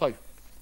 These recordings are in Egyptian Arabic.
طيب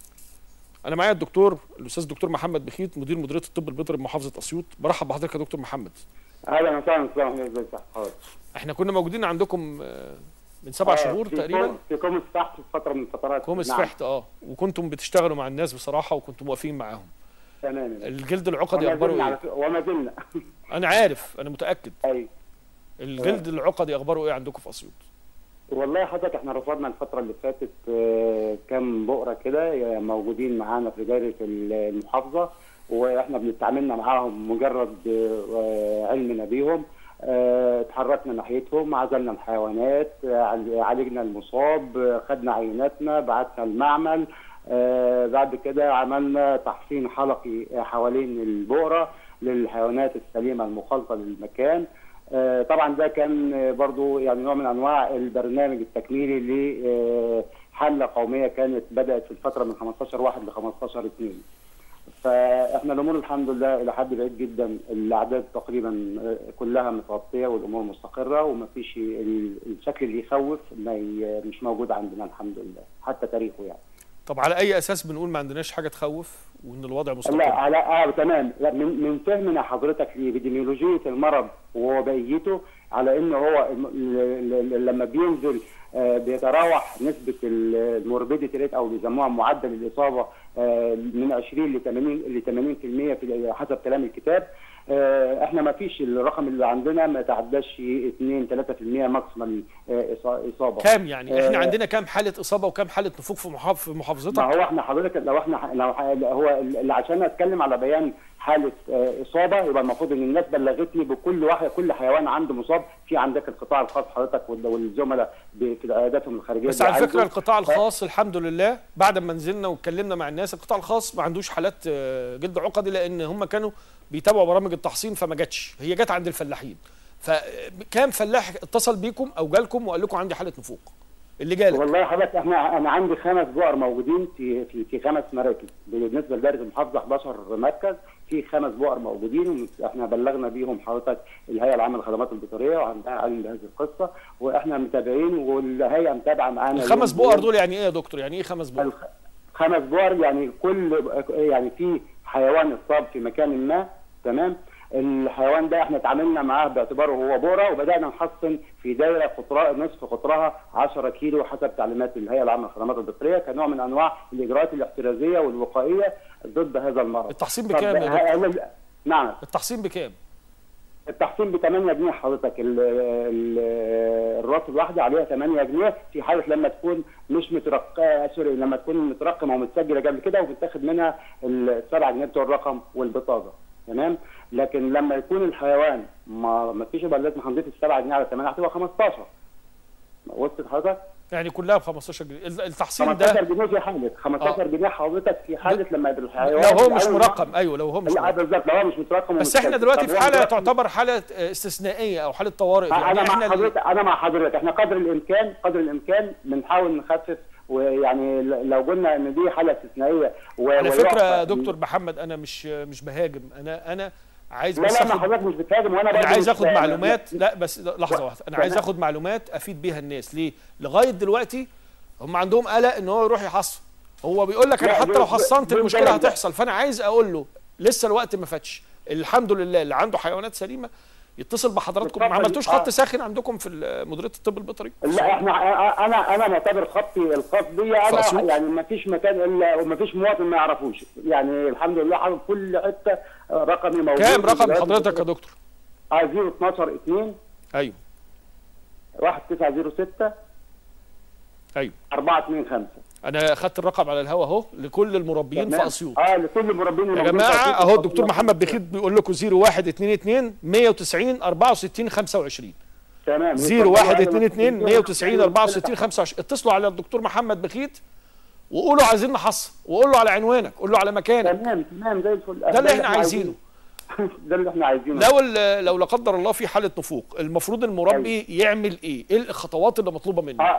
انا معايا الدكتور الاستاذ الدكتور محمد بخيت مدير مديريه الطب البيطري بمحافظه اسيوط برحب بحضرتك يا دكتور محمد اهلا وسهلا استاذ احمد ازي حضرتك احنا كنا موجودين عندكم آه، من سبع شهور في تقريبا كوم- في كوم السحت في فتره من الفترات كوم نعم. سفحت اه وكنتم بتشتغلوا مع الناس بصراحه وكنتم واقفين معاهم تمام الجلد العقدي وما اخباره زلنا على ايه فكرة- وما زلنا انا عارف انا متاكد ايوه الجلد العقدي اخباره ايه عندكم في اسيوط والله حضرتك احنا رصدنا الفتره اللي فاتت آه، كام بؤره كده آه، موجودين معانا في دايره المحافظه واحنا بنتعاملنا معاهم مجرد آه، علمنا بيهم آه، اتحركنا ناحيتهم عزلنا الحيوانات آه، عال- عالجنا المصاب آه، خدنا عيناتنا بعتنا المعمل آه، بعد كده عملنا تحصين حلقي حوالين البؤره للحيوانات السليمه المخالطه للمكان آه، طبعا ده كان آه، برضو يعني نوع من انواع البرنامج التكميلي لحمله قوميه كانت بدات في الفتره من 15 واحد ل 15 2 فاحنا الامور الحمد لله الى حد بعيد جدا الاعداد تقريبا آه، كلها متغطيه والامور مستقره وما فيش ال- الشكل اللي يخوف ما ي- مش موجود عندنا الحمد لله حتى تاريخه يعني طب على اي اساس بنقول ما عندناش حاجه تخوف وان الوضع لا مستقر على اه تمام لا من من فهمنا حضرتك لابيديميولوجيه المرض ووبائيته على ان هو الم- ال- ال- ال- لما بينزل آه، بيتراوح نسبه الموربيديتي ريت او بيسموها معدل الاصابه آه، من 20 ل 80 ل 80% في حسب كلام الكتاب آه، احنا ما فيش الرقم اللي عندنا ما تعداش 2 3% ماكسيمم آه، إصا- اصابه كام يعني احنا آه، عندنا كام حاله اصابه وكام حاله نفوق في محافظ في ما محافظتك هو احنا حضرتك لو احنا لو ح- هو اللي عشان اتكلم على بيان حاله آه، اصابه يبقى المفروض ان الناس بلغتني بكل واحد كل حيوان عنده مصاب في عندك القطاع الخاص حضرتك وال- والزملاء ب- في عياداتهم الخارجيه بس على بيعالجوا. فكره القطاع الخاص الحمد لله بعد ما نزلنا واتكلمنا مع الناس القطاع الخاص ما عندوش حالات آه، جلد عقدي لان هم كانوا بيتابعوا برامج التحصين فما جاتش هي جت عند الفلاحين فكام فلاح اتصل بيكم او جالكم وقال لكم عندي حاله نفوق اللي جالك والله حضرتك احنا انا عندي خمس بؤر موجودين في في في خمس مراكز بالنسبه لدائره المحافظه 11 مركز في خمس بؤر موجودين احنا بلغنا بيهم حضرتك الهيئه العامه للخدمات البيطريه وعندها علم بهذه القصه واحنا متابعين والهيئه متابعه معانا الخمس يوم بؤر بيوم. دول يعني ايه يا دكتور يعني ايه خمس بؤر الخ- خمس بؤر يعني كل يعني في حيوان اصاب في مكان ما تمام الحيوان ده احنا اتعاملنا معاه باعتباره هو بؤره وبدانا نحصن في دايره قطرها نصف قطرها 10 كيلو حسب تعليمات الهيئه العامه للخدمات البيطريه كنوع من انواع الاجراءات الاحترازيه والوقائيه ضد هذا المرض. التحصين طب بكام يا دكتور ه- هل- نعم التحصين بكام التحصين ب 8 جنيه حضرتك ال- ال- الراس الواحده عليها 8 جنيه في حاله لما تكون مش مترقمه سوري لما تكون مترقمه ومتسجله قبل كده وبتاخد منها السبع جنيه بتوع الرقم والبطاقه تمام لكن لما يكون الحيوان ما ما فيش يبقى لازم هنضيف السبع جنيه على 8 هتبقى 15 وصلت حضرتك؟ يعني كلها ب 15 جنيه ال- التحصين 15 ده جنيه في حاله 15 جنيه حضرتك في حاله لما يبقى الحيوان لو هو مش الأول- مرقم ايوه لو هو مش لا مرقم بالظبط لو هو مش مترقم بس احنا ومتسجل. دلوقتي طب في هو حاله دلوقتي- تعتبر حاله آه، استثنائيه او حاله طوارئ يعني انا احنا مع اللي- حضرتك انا مع حضرتك احنا قدر الامكان قدر الامكان بنحاول نخفف ويعني ل- لو قلنا ان دي حاله استثنائيه و- على ويعفى- فكره يا دكتور محمد انا مش مش بهاجم انا انا عايز لا بس لا ما اخد حضرتك مش بتهاجم وانا انا برضه عايز مش- اخد معلومات لا بس لحظه و- واحده انا عايز تمام. اخد معلومات افيد بيها الناس ليه لغايه دلوقتي هم عندهم قلق ان هو يروح يحصن هو بيقول لك انا لا، حتى لو ب- ب- حصنت ب- المشكله ب- هتحصل فانا عايز اقول له لسه الوقت ما فاتش الحمد لله اللي عنده حيوانات سليمه يتصل بحضراتكم ما اتفضل. عملتوش آه. خط ساخن عندكم في ال- مديريه الطب البيطري لا احنا انا انا معتبر خطي الخاص بيا في أسيوط؟ انا يعني ما فيش مكان الا وما فيش مواطن ما يعرفوش يعني الحمد لله حاطط كل حته رقمي موجود كام رقم حضرتك يا دكتور اه 012 2 ايوه 1906 ايوه 425 انا خدت الرقم على الهوا اهو لكل المربيين في تمام. اسيوط اه لكل المربين يا الموجودين في جماعه أسيوط. اهو الدكتور محمد بخيت بيقول لكم 0122 190 64 25 تمام 0122 190 64 25 اتصلوا على الدكتور محمد بخيت وقولوا عايزين نحصن وقول له على عنوانك قول له على مكانك تمام تمام زي الفل ده اللي احنا عايزينه ده اللي احنا عايزينه لو ال- لو لا قدر الله في حاله نفوق المفروض المربي يعمل ايه؟ ايه الخطوات اللي مطلوبه منه؟ اه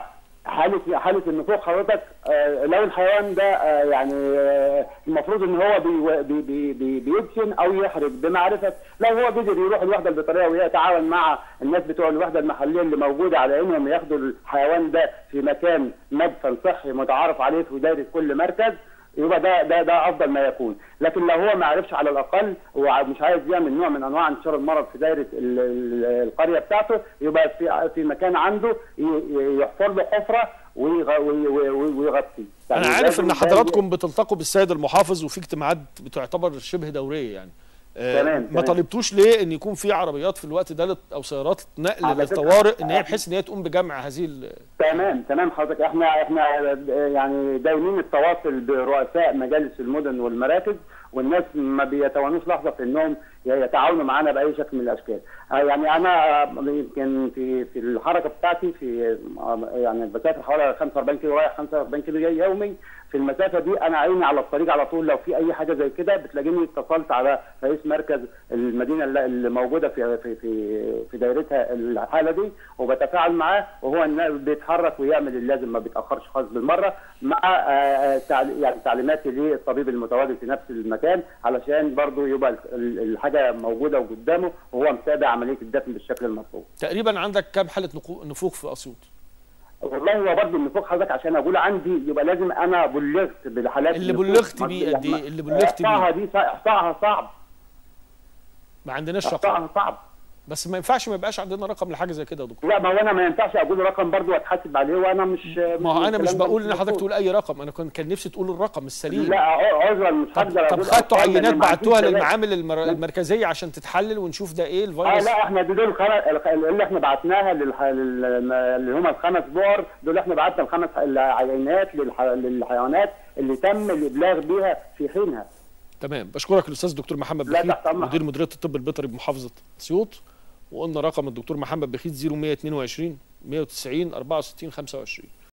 حاله حاله النفوق حضرتك آه، لو الحيوان ده آه، يعني آه، المفروض ان هو بي بي بي بي بيدفن او يحرق بمعرفه لو هو قدر يروح الوحده البيطريه ويتعاون مع الناس بتوع الوحده المحليه اللي موجوده على انهم ياخدوا الحيوان ده في مكان مدفن صحي متعارف عليه في دايره كل مركز يبقى ده ده ده افضل ما يكون لكن لو هو ما عرفش على الاقل ومش عايز يعمل نوع من انواع انتشار المرض في دايره ال- ال- القريه بتاعته يبقى في في مكان عنده ي- ي- يحفر له حفره ويغ- وي- وي- وي- ويغطي انا يعني عارف لازم ان ده- حضراتكم بتلتقوا بالسيد المحافظ وفي اجتماعات بتعتبر شبه دوريه يعني آه، تمام، ما تمام. طالبتوش ليه ان يكون في عربيات في الوقت ده لت- او سيارات نقل على فكرة- للطوارئ ان هي بحيث ان هي تقوم بجمع هذه ال- تمام تمام حضرتك احنا احنا يعني دايمين التواصل برؤساء مجالس المدن والمراكز والناس ما بيتوانوش لحظه في انهم يتعاونوا معانا باي شكل من الاشكال آه، يعني انا آه، يمكن في في الحركه بتاعتي في آه، يعني بسافر حوالي 45 كيلو رايح 45 كيلو جاي يومي في المسافه دي انا عيني على الطريق على طول لو في اي حاجه زي كده بتلاقيني اتصلت على رئيس مركز المدينه اللي- اللي موجوده في في في في دايرتها الحاله دي وبتفاعل معاه وهو إنه بيتحرك ويعمل اللازم ما بيتاخرش خالص بالمره مع آه، آه، تعل- يعني تعليماتي للطبيب المتواجد في نفس المكان علشان برضه يبقى ال- الحاجه موجوده وقدامه وهو متابع عمليه الدفن بالشكل المطلوب. تقريبا عندك كام حاله نقو- نفوق في اسيوط والله هو برضه النفوق حضرتك عشان اقول عندي يبقى لازم انا بلغت بالحالات اللي النفوق. بلغت بيه قد إيه؟ اللي بلغت بيه؟ احصائها دي احصائها صعب ما عندناش رقم احصائها صعب بس ما ينفعش ما يبقاش عندنا رقم لحاجه زي كده يا دكتور لا ما هو انا ما ينفعش اقول رقم برضه واتحاسب عليه وانا مش ما هو انا مش الكلام ده بقول ان حضرتك مظبوط. تقول اي رقم انا كان كان نفسي تقول الرقم السليم لا ع- عذرا مش طب, هقدر طب أقول خدتوا أرقام لأن عينات ما عنديش بعتوها دلائل. للمعامل المر... المركزيه عشان تتحلل ونشوف ده ايه اه الفيروس لا احنا دي دول خم... اللي احنا بعتناها للح... لل... اللي هم الخمس بؤر دول احنا بعتنا الخمس العينات للح... للحيوانات اللي تم الابلاغ بيها في حينها تمام بشكرك الاستاذ الدكتور محمد لا، بخيت تحت أمرك. مدير مديريه الطب البيطري بمحافظه اسيوط وقلنا رقم الدكتور محمد بخيت 0122 190 64 25